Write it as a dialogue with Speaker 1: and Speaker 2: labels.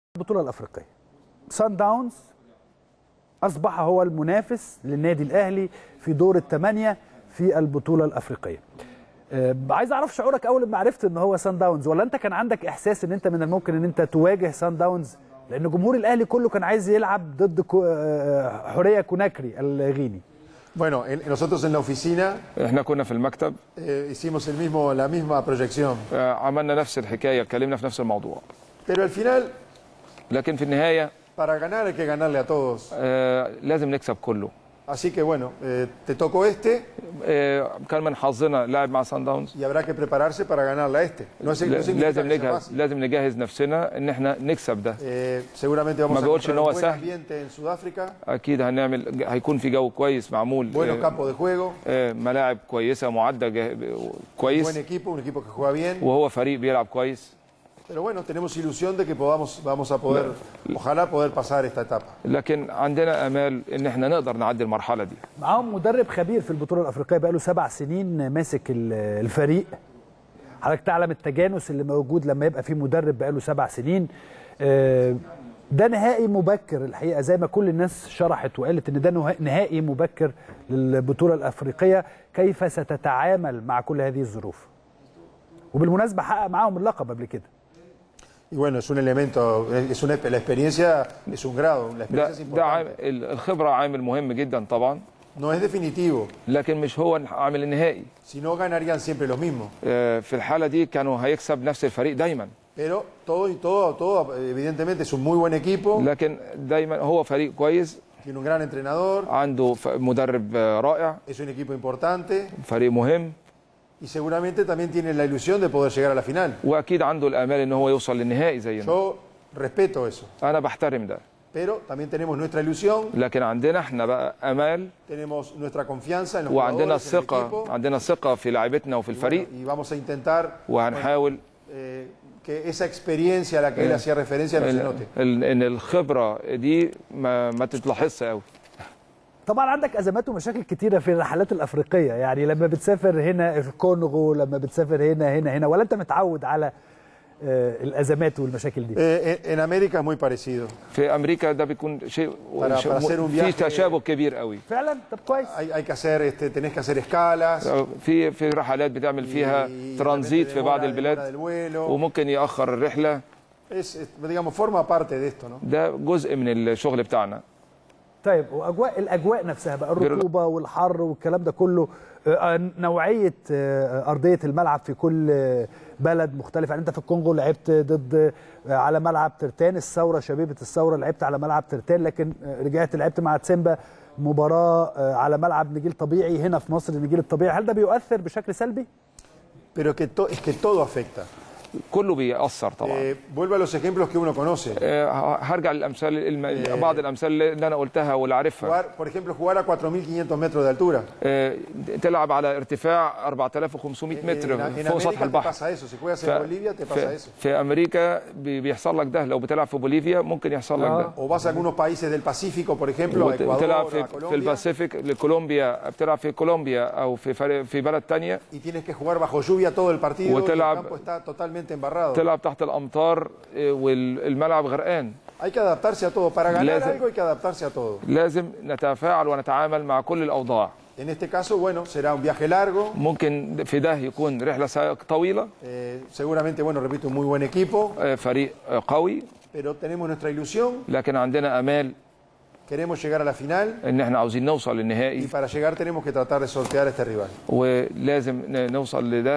Speaker 1: البطوله الافريقيه سان داونز اصبح هو المنافس للنادي الاهلي في دور الثمانيه في البطوله الافريقيه آه، عايز اعرف شعورك اول ما عرفت ان هو سان داونز ولا انت كان عندك احساس ان انت من الممكن ان انت تواجه سان داونز لان جمهور الاهلي كله كان عايز يلعب ضد كو- آه، حوريه كوناكري الغيني
Speaker 2: Bueno, en- nosotros en la oficina
Speaker 3: احنا كنا في المكتب
Speaker 2: eh, hicimos el mismo, la misma proyección,
Speaker 3: آه، عملنا نفس الحكايه اتكلمنا في نفس الموضوع
Speaker 2: pero al final,
Speaker 3: لكن في النهايه
Speaker 2: para ganar hay que ganarle a todos.
Speaker 3: آه، لازم نكسب كله
Speaker 2: Así que bueno, eh, te tocó este
Speaker 3: آه، كان من حظنا لعب مع سان داونز
Speaker 2: y habrá que prepararse para ganarle a este. No, es, no
Speaker 3: لا-
Speaker 2: significa
Speaker 3: لازم
Speaker 2: que sea
Speaker 3: نجهز
Speaker 2: fácil.
Speaker 3: لازم نجهز نفسنا ان احنا نكسب ده
Speaker 2: Eh, seguramente vamos
Speaker 3: ما
Speaker 2: a
Speaker 3: بقولش
Speaker 2: encontrar
Speaker 3: إن هو
Speaker 2: un buen
Speaker 3: سهل.
Speaker 2: ambiente en Sudáfrica,
Speaker 3: اكيد هنعمل هيكون في جو كويس معمول
Speaker 2: buenos
Speaker 3: آه،
Speaker 2: campos de juego,
Speaker 3: آه، ملاعب كويسه معده جه-
Speaker 2: buen
Speaker 3: كويس
Speaker 2: equipo, un equipo que juega bien.
Speaker 3: وهو فريق بيلعب كويس
Speaker 2: Pero bueno, tenemos ilusión de que podamos, vamos a poder, ojalá poder pasar esta etapa.
Speaker 3: لكن عندنا امال ان احنا نقدر نعدي المرحله دي
Speaker 1: معاهم مدرب خبير في البطوله الافريقيه بقاله سبع سنين ماسك ال- الفريق حضرتك تعلم التجانس اللي موجود لما يبقى في مدرب بقاله سبع سنين آه، ده نهائي مبكر الحقيقه زي ما كل الناس شرحت وقالت ان ده نه- نهائي مبكر للبطوله الافريقيه كيف ستتعامل مع كل هذه الظروف وبالمناسبه حقق معاهم اللقب قبل كده
Speaker 2: Y bueno, es un elemento, es una, la experiencia es un grado, la
Speaker 3: ده
Speaker 2: experiencia es
Speaker 3: ده عام-
Speaker 2: importante.
Speaker 3: ال- الخبره عامل مهم جدا طبعا
Speaker 2: No es definitivo,
Speaker 3: لكن مش هو عامل النهائي
Speaker 2: si no ganarían siempre los mismos.
Speaker 3: آه، في الحاله دي كانوا هيكسب نفس الفريق دايما
Speaker 2: Pero todo y todo, todo, evidentemente es un muy buen equipo,
Speaker 3: لكن دايما هو فريق كويس
Speaker 2: tiene un gran entrenador,
Speaker 3: عنده ف- مدرب آه، رائع
Speaker 2: es un equipo importante
Speaker 3: فريق مهم
Speaker 2: y seguramente también tiene la ilusión de poder llegar a la final.
Speaker 3: واكيد عنده الامال ان هو يوصل للنهائي زينا
Speaker 2: Yo respeto eso,
Speaker 3: انا بحترم ده
Speaker 2: pero también tenemos nuestra ilusión,
Speaker 3: لكن عندنا احنا بقى امال
Speaker 2: tenemos nuestra confianza en los
Speaker 3: وعندنا
Speaker 2: jugadores, en el
Speaker 3: ثقه
Speaker 2: equipo,
Speaker 3: عندنا ثقه في لعيبتنا وفي
Speaker 2: y, bueno,
Speaker 3: الفريق
Speaker 2: y vamos a intentar
Speaker 3: وهنحاول
Speaker 2: eh, que esa experiencia a la que él hacía referencia no se
Speaker 3: ال-
Speaker 2: note.
Speaker 3: ال- ان الخبره دي ما, ما تتلاحظش قوي
Speaker 1: طبعا عندك ازمات ومشاكل كتيره في الرحلات الافريقيه يعني لما بتسافر هنا الكونغو لما بتسافر هنا هنا هنا ولا انت متعود على آه، الازمات والمشاكل دي
Speaker 2: Eh, en en América es muy parecido.
Speaker 3: في امريكا ده بيكون شيء
Speaker 2: Para-
Speaker 3: شيء-
Speaker 2: para hacer un
Speaker 3: في
Speaker 2: viaje-
Speaker 3: تشابه كبير قوي
Speaker 1: فعلا طب كويس
Speaker 2: Hay, hay que hacer, este, tenés que hacer escalas.
Speaker 3: في في رحلات بتعمل فيها
Speaker 2: y- y
Speaker 3: ترانزيت
Speaker 2: de
Speaker 3: في
Speaker 2: repente
Speaker 3: بعض
Speaker 2: demora- demora
Speaker 3: البلاد
Speaker 2: del vuelo.
Speaker 3: وممكن ياخر الرحله
Speaker 2: Es, es, digamos, forma parte de esto, ¿no?
Speaker 3: ده جزء من الشغل بتاعنا
Speaker 1: طيب واجواء الاجواء نفسها بقى الرطوبه والحر والكلام ده كله آه، نوعيه آه، ارضيه الملعب في كل آه، بلد مختلف يعني انت في الكونغو لعبت ضد آه، على ملعب ترتان الثوره شبيبه الثوره لعبت على ملعب ترتان لكن آه، رجعت لعبت مع تسيمبا مباراه آه، على ملعب نجيل طبيعي هنا في مصر النجيل الطبيعي هل ده بيؤثر بشكل سلبي؟
Speaker 2: Pero que to- es que todo afecta.
Speaker 3: كله بيأثر طبعا
Speaker 2: Eh, vuelvo a los ejemplos que uno conoce.
Speaker 3: آه، هرجع للامثال الم... بعض الامثال اللي انا قلتها واللي عارفها
Speaker 2: Jugar, por ejemplo, jugar a 4.500 metros de altura.
Speaker 3: آه، تلعب على ارتفاع 4500
Speaker 2: En,
Speaker 3: متر
Speaker 2: en
Speaker 3: فوق سطح
Speaker 2: América te
Speaker 3: البحر
Speaker 2: pasa eso. Si juegas en
Speaker 3: ف-
Speaker 2: Bolivia, te pasa
Speaker 3: في,
Speaker 2: eso.
Speaker 3: في امريكا بي- بيحصل لك ده لو بتلعب في بوليفيا ممكن يحصل لك ده
Speaker 2: O vas a algunos países del Pacífico, por ejemplo, a
Speaker 3: وت- وتلعب
Speaker 2: Ecuador,
Speaker 3: في,
Speaker 2: a
Speaker 3: في
Speaker 2: Colombia,
Speaker 3: الباسيفيك لكولومبيا بتلعب في كولومبيا او في فريق في بلد تانية
Speaker 2: y tienes que jugar bajo lluvia todo el partido. Y el
Speaker 3: وتلعب-
Speaker 2: campo está totalmente embarrado.
Speaker 3: تلعب تحت الامطار آه، والملعب غرقان
Speaker 2: Hay que adaptarse a todo. Para ganar
Speaker 3: Lásimo.
Speaker 2: algo hay que adaptarse a todo.
Speaker 3: لازم نتفاعل ونتعامل مع كل الاوضاع
Speaker 2: En este caso, bueno, será un viaje largo.
Speaker 3: ممكن في ده يكون رحله سا- طويله
Speaker 2: eh, seguramente, bueno, repito, un muy buen equipo.
Speaker 3: آه، فريق آه، قوي
Speaker 2: Pero tenemos nuestra ilusión.
Speaker 3: لكن عندنا امال
Speaker 2: Queremos llegar a la final.
Speaker 3: ان احنا عاوزين نوصل
Speaker 2: Y
Speaker 3: للنهائي
Speaker 2: para llegar tenemos que tratar de sortear a este rival.
Speaker 3: ولازم ن- نوصل لده